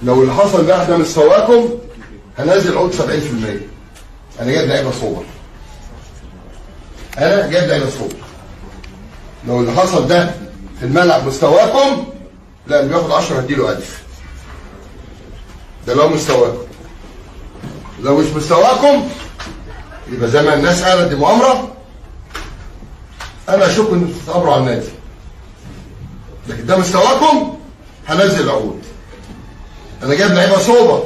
لو اللي حصل ده ده مستواكم هنزل عود 70% انا جايب لعيبه سوبر انا جايب لعيبه سوبر لو اللي حصل ده في الملعب مستواكم لا اللي بياخد 10 هديله 1000 ده لو مستواكم لو مش مستواكم يبقى زي ما الناس قالت دي مؤامره انا اشك ان انتوا تتامروا على النادي لكن ده مستواكم هنزل العقود انا جايب لعيبه سوبر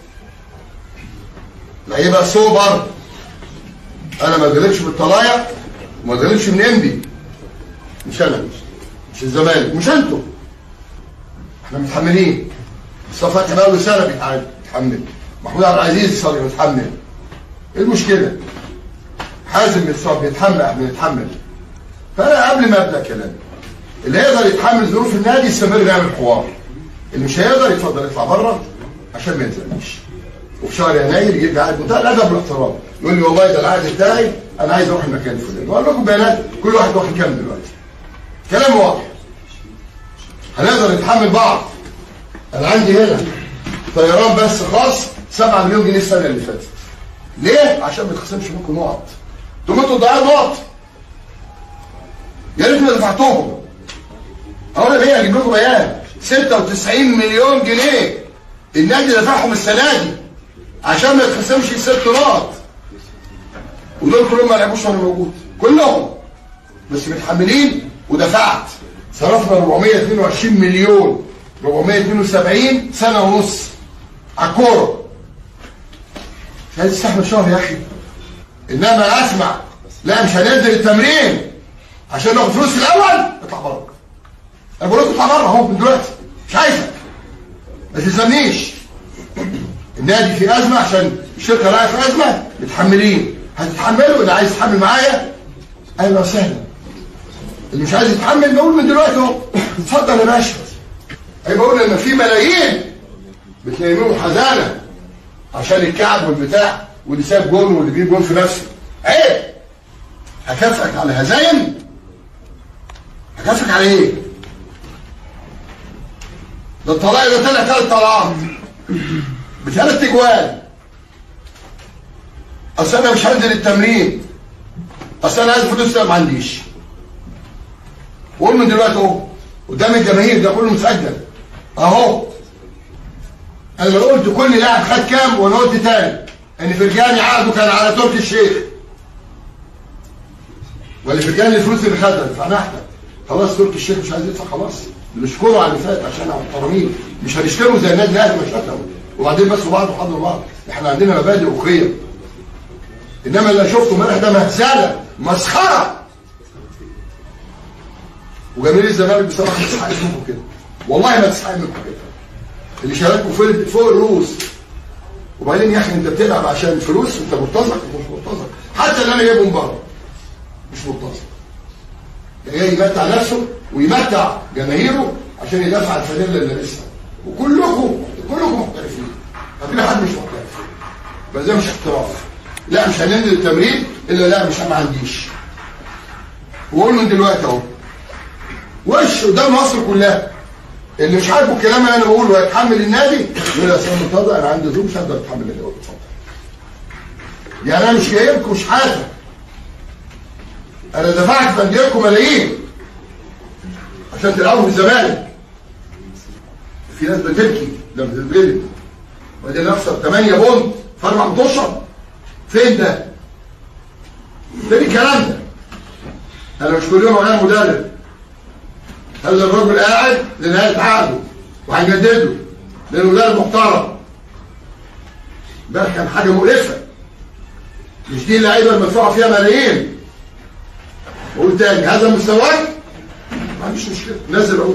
لعيبه سوبر انا ما اتغلبش بالطلايع وما اتغلبش من انبي مش انا مش الزمالك مش انتوا احنا متحملين مصطفى فتحي بقى له سنه بيتعامل بيتحمل محمود عبد العزيز صار بيتحمل ايه المشكله؟ حازم بيتصاب بيتحمل احنا بنتحمل فانا قبل ما ابدا كلامي اللي يقدر يتحمل ظروف النادي يستمر يعمل حوار اللي مش هيقدر يتفضل يطلع بره عشان ما ينزلنيش وفي شهر يناير يجي قاعد بمنتهى الادب والاحترام يقول لي والله ده العقد بتاعي انا عايز اروح المكان الفلاني واقول لكم بيانات كل واحد واخد كام دلوقتي كلام واضح هنقدر نتحمل بعض انا عندي هنا طيران بس خاص 7 مليون جنيه السنه اللي فاتت ليه؟ عشان ما يتخصمش منكم نقط انتوا انتوا تضيعوا نقط يا ريت ما دفعتوهم اقول لك ايه اجيب لكم بيان 96 مليون جنيه النادي دفعهم السنه دي عشان ما يتخصمش ست نقط ودول كلهم ما لعبوش وانا موجود كلهم بس متحملين ودفعت صرفنا 422 مليون 472 سنه ونص على الكوره عايز تستحمل شهر يا اخي انما اسمع لا مش هننزل التمرين عشان ناخد فلوس في الاول اطلع بره انا بقول لكم اطلع بره اهو من دلوقتي مش عايزك ما تلزمنيش النادي في ازمه عشان الشركه رايحه في ازمه متحملين هتتحملوا اللي عايز يتحمل معايا اهلا وسهلا اللي مش عايز يتحمل بقول من دلوقتي اهو اتفضل يا باشا اي بقول ان في ملايين بتنيموا حزانه عشان الكعب والبتاع واللي ساب جول واللي بيجيب جول في نفسه عيب هكافئك على هزايم هكافئك على ايه ده الطلاق ده طلع ثلاث طلعات بثلاث اجوال اصل انا مش هنزل التمرين اصل انا عايز فلوس لا ما عنديش وقول من دلوقتي اهو قدام الجماهير ده كله مسجل اهو انا لو قلت كل لاعب خد كام وانا قلت تاني ان فرجاني عقده كان على تركي الشيخ ولا فرجاني الفلوس اللي خدها دفعناها احنا خلاص تركي الشيخ مش عايز يدفع خلاص نشكره على اللي فات عشان احنا محترمين مش هنشتمه زي النادي الاهلي ما شتموا وبعدين بس بعض وحضروا بعض احنا عندنا مبادئ وقيم انما اللي شفته امبارح ده مهزله مسخره وجماهير الزمالك بصراحه ما تستحقش منكم كده والله ما تستحق منكم كده اللي شاركوا فوق فوق الرؤوس وبعدين يا اخي انت بتلعب عشان فلوس انت مرتزق مش مرتزق حتى اللي انا جايبه من بره مش مرتزق ده جاي يمتع نفسه ويمتع جماهيره عشان يدافع عن الفانيلا اللي لابسها وكلكم كلكم محترفين ما حد مش محترف بس ده مش احتراف لا مش هننزل التمرين الا لا مش ما عنديش وقول من دلوقتي اهو وش قدام مصر كلها اللي مش عاجبه الكلام اللي انا بقوله هيتحمل النادي يقول يا استاذ مرتضى انا عندي ظروف مش هقدر اتحمل النادي اتفضل يعني انا مش جاي لكم مش حاجه انا دفعت في انديتكم ملايين عشان تلعبوا في الزمالك في ناس بتبكي لما تتغلب وبعدين نخسر 8 بونت في اربع ماتشات فين ده؟ فين الكلام ده؟ انا مش كل يوم اغير مدرب هذا الرجل قاعد لنهايه عقده وهنجدد له لانه مدرب محترم ده كان حاجه مقرفه مش دي اللعيبه المدفوعه فيها ملايين بقول تاني هذا مستواك ما عنديش مشكله نزل اهو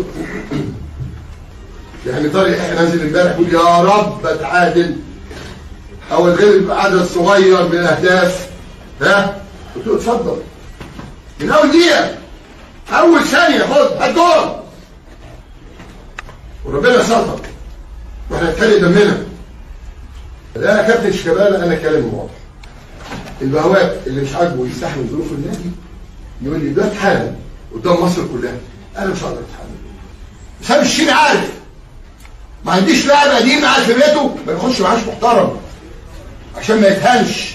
يعني طارق يحيى نازل امبارح يقول يا رب اتعادل او الغلب عدد صغير من الاهداف ها قلت له اتفضل من اول دقيقه اول ثانيه خد هات وربنا ستر واحنا نتحرق دمنا لا يا كابتن شيكابالا انا كلامي واضح البهوات اللي مش عاجبه يستحمل ظروف النادي يقول لي ده اتحمل قدام مصر كلها انا مش هقدر اتحمل بسبب الشيء عارف ما عنديش لاعب قديم قاعد في بيته ما ياخدش معاش محترم عشان ما يتهنش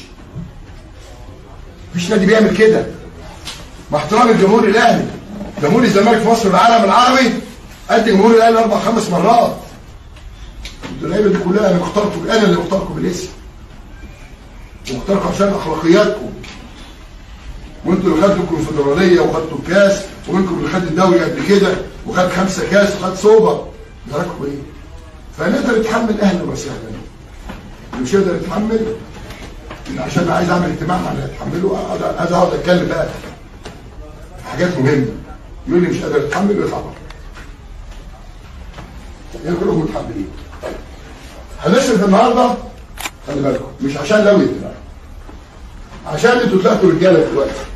مفيش نادي بيعمل كده مع احترام الجمهور الاهلي جمهور الزمالك في مصر العالم العربي قد جمهور الاهلي اربع خمس مرات انتوا اللعيبه دي كلها انا مختاركم انا اللي مختاركم بالاسم ومختاركم عشان اخلاقياتكم وانتوا اللي خدتوا الكونفدراليه وخدتوا الكاس ومنكم اللي خد الدوري قبل كده وخد خمسه كاس وخد سوبر جراكم ايه؟ فنقدر نتحمل اهلا وسهلا اللي مش قادر يتحمل إن عشان عايز اعمل اجتماع مع اللي هيتحمله اقعد عايز اقعد اتكلم بقى في حاجات مهمه يقول لي مش قادر اتحمل ويطلع بره يعني كلهم متحملين هنشرف النهارده خلي بالكم مش عشان لوي عشان انتوا طلعتوا رجاله دلوقتي